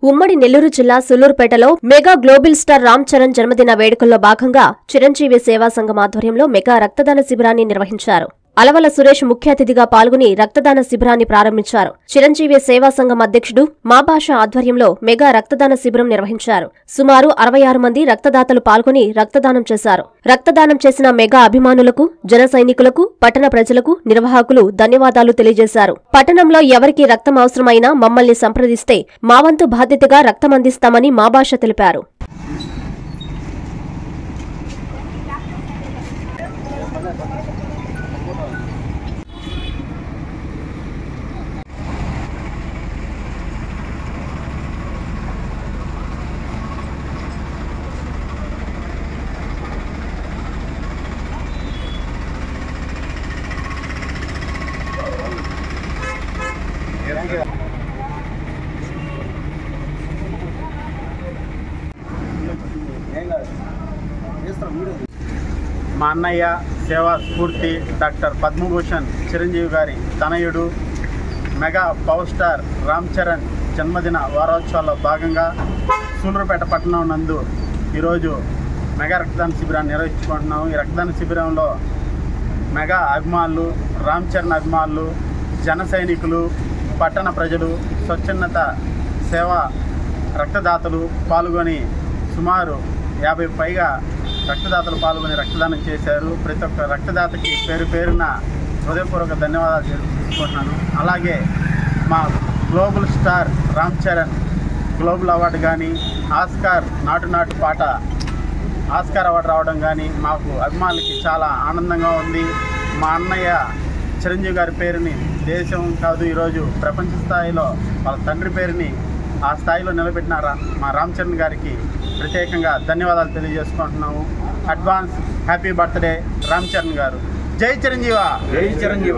ఉమ్మడి నెల్లూరు జిల్లా సులూరుపేటలో mega global star Ram Charan జన్మదిన వేడుకల్లో భాగంగా చిరంజీవి సేవా సంఘం ఆధ్వర్యంలో మెగా రక్తదాన శిబిరాన్ని నిర్వహించారు అలవల సురేష్ ముఖ్య అతిథిగా పాల్గొని రక్తదాన శిబిరాన్ని ప్రారంభించారు చిరంజీవి సేవా సంఘం అధ్యక్షుడు మా భాష ఆధ్వర్యంలో మెగా రక్తదాన శిబిరం నిర్వహించారు సుమారు అరవై ఆరు మంది రక్తదాతలు పాల్గొని రక్తదానం చేశారు రక్తదానం చేసిన మెగా అభిమానులకు జన సైనికులకు పట్టణ ప్రజలకు నిర్వాహకులు ధన్యవాదాలు తెలియజేశారు పట్టణంలో ఎవరికి రక్తం అవసరమైనా మమ్మల్ని సంప్రదిస్తే మా వంతు బాధ్యతగా రక్తం అందిస్తామని మా భాష తెలిపారు మా అన్నయ్య సేవా స్ఫూర్తి డాక్టర్ పద్మభూషణ్ చిరంజీవి గారి తనయుడు mega power star Ram Charan జన్మదిన వారోత్సవాల్లో భాగంగా సూలూరుపేట పట్టణం నందు ఈరోజు మెగా రక్తదాన శిబిరాన్ని నిర్వహించుకుంటున్నాము ఈ రక్తదాన శిబిరంలో మెగా అభిమానులు రామ్ చరణ్ అభిమానులు జన సైనికులు పట్టణ ప్రజలు స్వచ్ఛందత సేవా రక్తదాతలు పాల్గొని సుమారు యాభై పైగా రక్తదాతలు పాల్గొని రక్తదానం చేశారు ప్రతి ఒక్క రక్తదాతకి పేరు పేరున హృదయపూర్వక ధన్యవాదాలు తెలుపుకుంటున్నాను అలాగే మా global star Ram Charan global award కానీ ఆస్కార్ నాటు నాటు పాట ఆస్కార్ అవార్డు రావడం కానీ మాకు అభిమానులకి చాలా ఆనందంగా ఉంది మా అన్నయ్య చిరంజీవి గారి పేరుని దేశం కాదు ఈరోజు ప్రపంచ స్థాయిలో వాళ్ళ తండ్రి పేరుని ఆ స్థాయిలో నిలబెట్టిన రా- మా రామ్ చరణ్ గారికి ప్రత్యేకంగా ధన్యవాదాలు తెలియజేసుకుంటున్నాము advance happy birthday Ram Charan గారు జై చిరంజీవా జై చిరంజీవ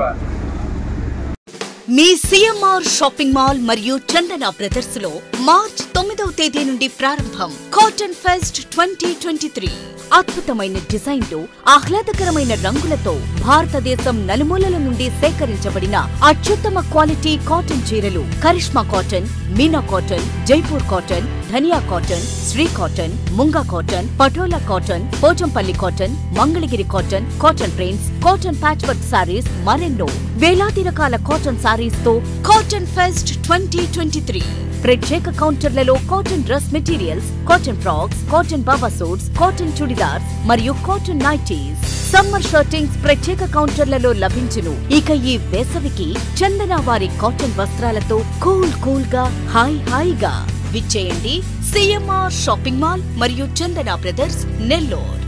మీ సిఎంఆర్ షాపింగ్ మాల్ మరియు చందన బ్రదర్స్ లో మార్చ్ తొమ్మిదవ తేదీ నుండి ప్రారంభం cotton fest twenty twenty three అద్భుతమైన డిజైన్లు ఆహ్లాదకరమైన రంగులతో భారతదేశం నలుమూలల నుండి సేకరించబడిన అత్యుత్తమ క్వాలిటీ కాటన్ చీరలు Karishma cotton Meena cotton Jaipur cotton Dhaniya cotton Shri cotton Munga cotton Patola cotton Pochampalli cotton Mangalagiri cotton cotton prints cotton patch work sarees మరెన్నో వేలాది రకాల కాటన్ సారీస్ తో cotton fest twenty twenty three ప్రత్యేక కౌంటర్లలో cotton dress materials cotton frocks cotton baba suits cotton chudidars మరియు cotton nighties summer shirtings ప్రత్యేక కౌంటర్లలో లభించును ఇక ఈ వేసవికి చందన వారి కాటన్ వస్త్రాలతో కూల్ కూల్ గా హాయ్ హాయిగా విచ్చేయండి సిఎంఆర్ షాపింగ్ మాల్ మరియు చందన బ్రదర్స్ నెల్లూరు